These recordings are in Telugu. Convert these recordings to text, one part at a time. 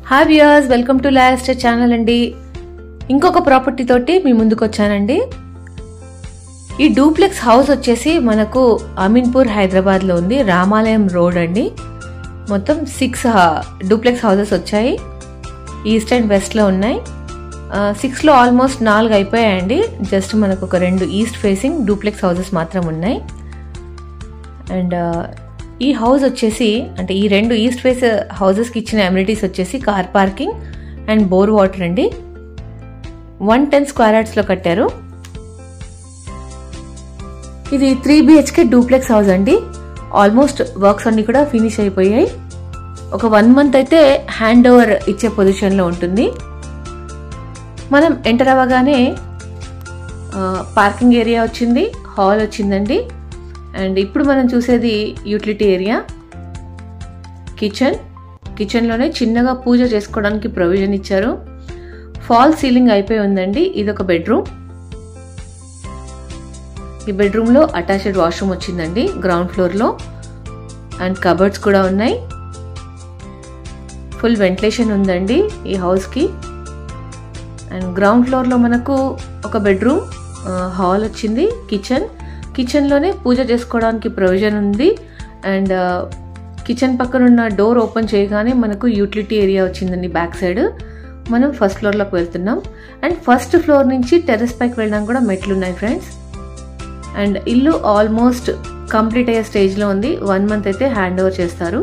hi viewers welcome to last channel అండి ఇంకొక ప్రాపర్టీ తోటి మీ ముందుకు వచ్చానండి ఈ డూప్లెక్స్ హౌస్ వచ్చేసి మనకు అమీన్పూర్ హైదరాబాద్లో ఉంది రామాలయం రోడ్ అండి మొత్తం సిక్స్ డూప్లెక్స్ హౌసెస్ వచ్చాయి ఈస్ట్ అండ్ వెస్ట్లో ఉన్నాయి సిక్స్లో ఆల్మోస్ట్ నాలుగు అయిపోయాయండి జస్ట్ మనకు ఒక రెండు ఈస్ట్ ఫేసింగ్ డూప్లెక్స్ హౌసెస్ మాత్రం ఉన్నాయి అండ్ ఈ హౌస్ వచ్చేసి అంటే ఈ రెండు ఈస్ట్ ఫేస్ హౌసెస్కి ఇచ్చిన అమ్యూనిటీస్ వచ్చేసి car parking and bore water అండి వన్ టెన్ స్క్వేర్ యార్డ్స్లో కట్టారు ఇది త్రీ బిహెచ్కే డూప్లెక్స్ హౌస్ అండి ఆల్మోస్ట్ వర్క్స్ అన్ని కూడా ఫినిష్ అయిపోయాయి ఒక వన్ మంత్ అయితే హ్యాండ్ ఓవర్ ఇచ్చే పొజిషన్లో ఉంటుంది మనం ఎంటర్ అవ్వగానే పార్కింగ్ ఏరియా వచ్చింది హాల్ వచ్చిందండి అండ్ ఇప్పుడు మనం చూసేది యూటిలిటీ ఏరియా కిచెన్ కిచెన్లోనే చిన్నగా పూజ చేసుకోవడానికి ప్రొవిజన్ ఇచ్చారు ఫాల్ సీలింగ్ అయిపోయి ఉందండి ఇది ఒక బెడ్రూమ్ ఈ బెడ్రూమ్లో అటాచ్డ్ వాష్రూమ్ వచ్చిందండి గ్రౌండ్ ఫ్లోర్లో అండ్ కబర్డ్స్ కూడా ఉన్నాయి ఫుల్ వెంటిలేషన్ ఉందండి ఈ హౌస్కి అండ్ గ్రౌండ్ ఫ్లోర్లో మనకు ఒక బెడ్రూమ్ హాల్ వచ్చింది కిచెన్ కిచెన్లోనే పూజ చేసుకోవడానికి ప్రొవిజన్ ఉంది అండ్ కిచెన్ పక్కన ఉన్న డోర్ ఓపెన్ చేయగానే మనకు యూటిలిటీ ఏరియా వచ్చిందండి బ్యాక్ సైడ్ మనం ఫస్ట్ ఫ్లోర్లోకి వెళ్తున్నాం అండ్ ఫస్ట్ ఫ్లోర్ నుంచి టెర్రస్ పైకి వెళ్ళడానికి కూడా మెట్లు ఉన్నాయి ఫ్రెండ్స్ అండ్ ఇల్లు ఆల్మోస్ట్ కంప్లీట్ అయ్యే స్టేజ్లో ఉంది వన్ మంత్ అయితే హ్యాండ్ ఓవర్ చేస్తారు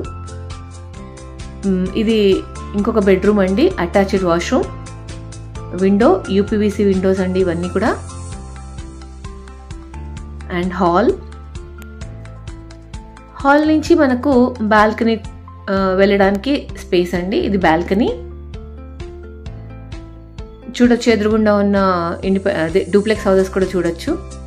ఇది ఇంకొక బెడ్రూమ్ అండి attached washroom window UPVC windows అండి ఇవన్నీ కూడా అండ్ హాల్ హాల్ నుంచి మనకు బాల్కనీ వెళ్ళడానికి స్పేస్ అండి ఇది బాల్కనీ చూడొచ్చు ఎదురుగుండా ఉన్న ఇండిపె అదే డూప్లెక్స్ హౌసెస్ కూడా చూడొచ్చు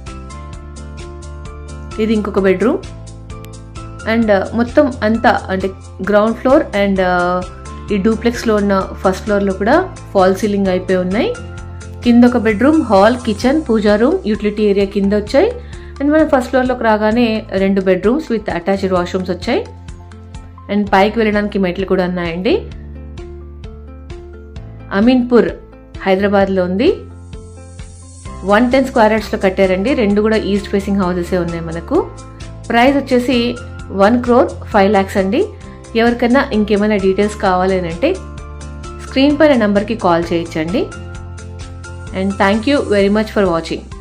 ఇది ఇంకొక బెడ్రూమ్ అండ్ మొత్తం అంతా అంటే గ్రౌండ్ ఫ్లోర్ అండ్ ఈ డూప్లెక్స్లో ఉన్న ఫస్ట్ ఫ్లోర్లో కూడా ఫాల్ సీలింగ్ అయిపోయి ఉన్నాయి కింద ఒక bedroom hall kitchen pooja room utility area కింద వచ్చాయి అండ్ మనం ఫస్ట్ ఫ్లోర్లోకి రాగానే రెండు బెడ్రూమ్స్ విత్ అటాచ్డ్ వాష్రూమ్స్ వచ్చాయి అండ్ పైకి వెళ్ళడానికి మెట్లు కూడా ఉన్నాయండి అమీన్పూర్ హైదరాబాద్లో ఉంది వన్ టెన్ స్క్వేర్ యార్డ్స్లో కట్టారండి రెండు కూడా ఈస్ట్ ఫేసింగ్ హౌసెసే ఉన్నాయి మనకు ప్రైస్ వచ్చేసి వన్ క్రోర్ ఫైవ్ ల్యాక్స్ అండి ఎవరికైనా ఇంకేమైనా డీటెయిల్స్ కావాలి అంటే స్క్రీన్ పైన నెంబర్కి కాల్ చేయొచ్చండి and thank you very much for watching